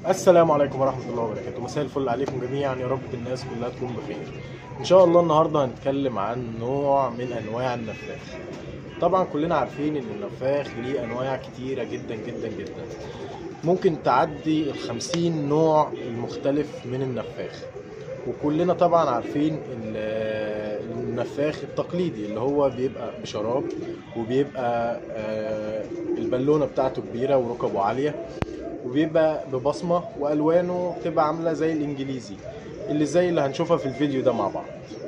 السلام عليكم ورحمة الله وبركاته مساء الفل عليكم جميعا يا رب الناس كلها تكون بخير ان شاء الله النهاردة هنتكلم عن نوع من انواع النفاخ طبعا كلنا عارفين ان النفاخ ليه انواع كتيرة جدا جدا جدا ممكن تعدي الخمسين نوع المختلف من النفاخ وكلنا طبعا عارفين ال- النفاخ التقليدي اللي هو بيبقى بشراب وبيبقى آه، البالونة بتاعته كبيرة وركبه عالية وبيبقى ببصمة وألوانه بتبقى عاملة زي الإنجليزي اللي زي اللي هنشوفها في الفيديو ده مع بعض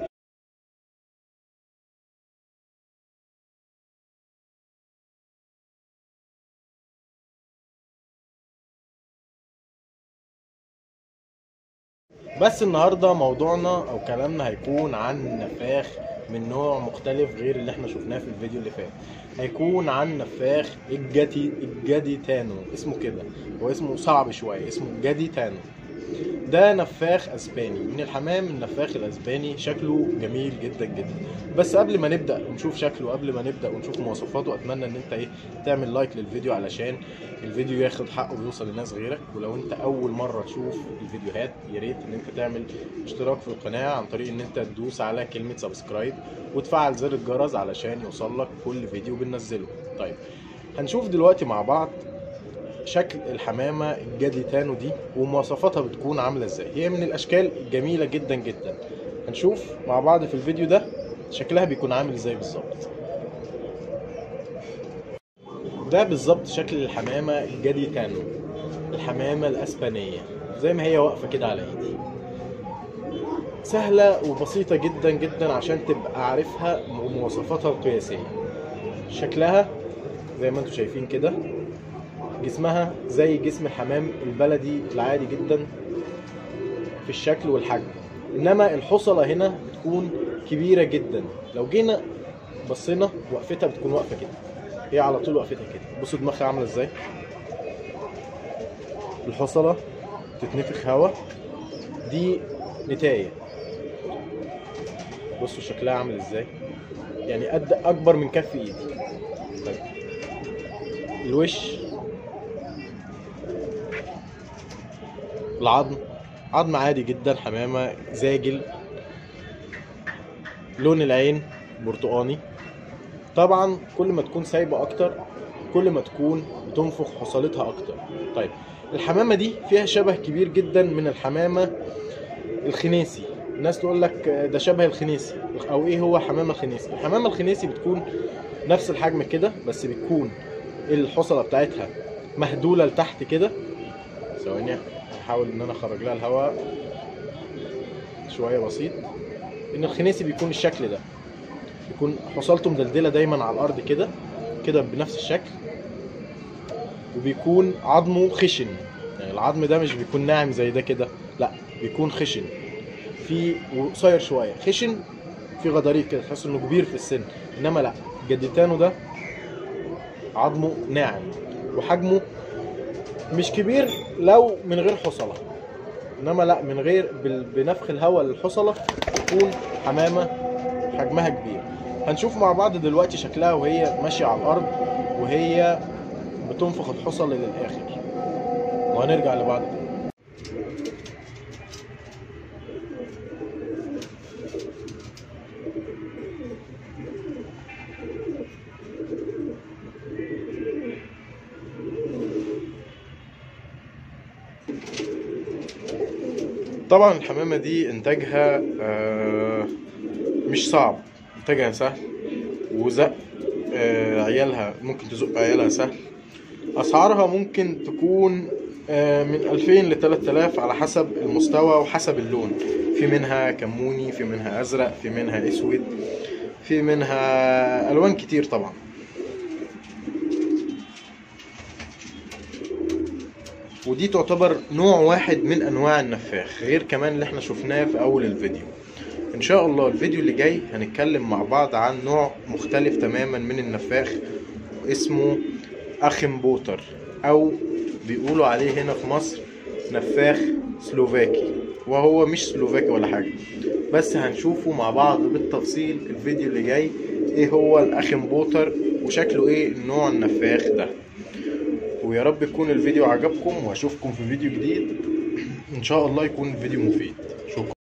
بس النهارده موضوعنا او كلامنا هيكون عن نفاخ من نوع مختلف غير اللي احنا شفناه في الفيديو اللي فات هيكون عن نفاخ الجدي الجدي تانو اسمه كده هو اسمه صعب شويه اسمه جدي تانو ده نفاخ اسباني من الحمام النفاخ الاسباني شكله جميل جدا جدا بس قبل ما نبدا ونشوف شكله قبل ما نبدا ونشوف مواصفاته اتمنى ان انت ايه تعمل لايك للفيديو علشان الفيديو ياخد حقه ويوصل لناس غيرك ولو انت اول مره تشوف الفيديوهات يا ريت ان انت تعمل اشتراك في القناه عن طريق ان انت تدوس على كلمه سبسكرايب وتفعل زر الجرس علشان يوصل لك كل فيديو بننزله طيب هنشوف دلوقتي مع بعض شكل الحمامة الجديتانو دي ومواصفاتها بتكون عاملة ازاي هي من الاشكال الجميلة جدا جدا هنشوف مع بعض في الفيديو ده شكلها بيكون عامل ازاي بالظبط ده بالظبط شكل الحمامة الجديتانو الحمامة الاسبانية زي ما هي واقفة كده على ايدي سهلة وبسيطة جدا جدا عشان تبقى عارفها ومواصفاتها القياسية شكلها زي ما انتم شايفين كده جسمها زي جسم الحمام البلدي العادي جدا في الشكل والحجم انما الحصلة هنا بتكون كبيرة جدا لو جينا بصينا وقفتها بتكون واقفة كده هي على طول وقفتها كده بصوا دماغها عاملة ازاي الحصلة تتنفخ هوا دي نتاية بصوا شكلها عامل ازاي يعني قد اكبر من كف ايدي طيب الوش العظم عظم عادي جدا حمامة زاجل لون العين برتقاني طبعا كل ما تكون سايبة اكتر كل ما تكون بتنفخ حصلتها اكتر طيب الحمامة دي فيها شبه كبير جدا من الحمامة الخنيسي الناس تقول لك ده شبه الخنيسي او ايه هو حمامة الخنيسي الحمامة الخنيسي بتكون نفس الحجم كده بس بتكون الحصلة بتاعتها مهدولة لتحت كده ثواني هحاول ان انا اخرج لها الهواء شويه بسيط ان الخنيسي بيكون الشكل ده بيكون حصلته مدلدله دايما على الارض كده كده بنفس الشكل وبيكون عظمه خشن يعني العظم ده مش بيكون ناعم زي ده كده لا بيكون خشن في وقصير شويه خشن في غضاريف كده تحس انه كبير في السن انما لا جدتانو ده عظمه ناعم وحجمه مش كبير لو من غير حصلة انما لا من غير بال- بنفخ الهواء للحصلة تكون حمامة حجمها كبير هنشوف مع بعض دلوقتي شكلها وهي ماشية على الارض وهي بتنفخ الحصل للاخر وهنرجع لبعض تاني طبعا الحمامة دي انتاجها آه، مش صعب انتاجها سهل وزق آه، عيالها ممكن تزق عيالها سهل اسعارها ممكن تكون آه، من 2000 ل 3000 على حسب المستوى وحسب اللون في منها كموني في منها ازرق في منها اسود في منها الوان كتير طبعا ودي تعتبر نوع واحد من انواع النفاخ غير كمان اللي احنا شفناه في اول الفيديو ان شاء الله الفيديو اللي جاي هنتكلم مع بعض عن نوع مختلف تماما من النفاخ اسمه اخمبوتر او بيقولوا عليه هنا في مصر نفاخ سلوفاكي وهو مش سلوفاكي ولا حاجة بس هنشوفه مع بعض بالتفصيل الفيديو اللي جاي ايه هو الاخمبوتر وشكله ايه النوع النفاخ ده ويا رب يكون الفيديو عجبكم واشوفكم في فيديو جديد ان شاء الله يكون الفيديو مفيد شكرا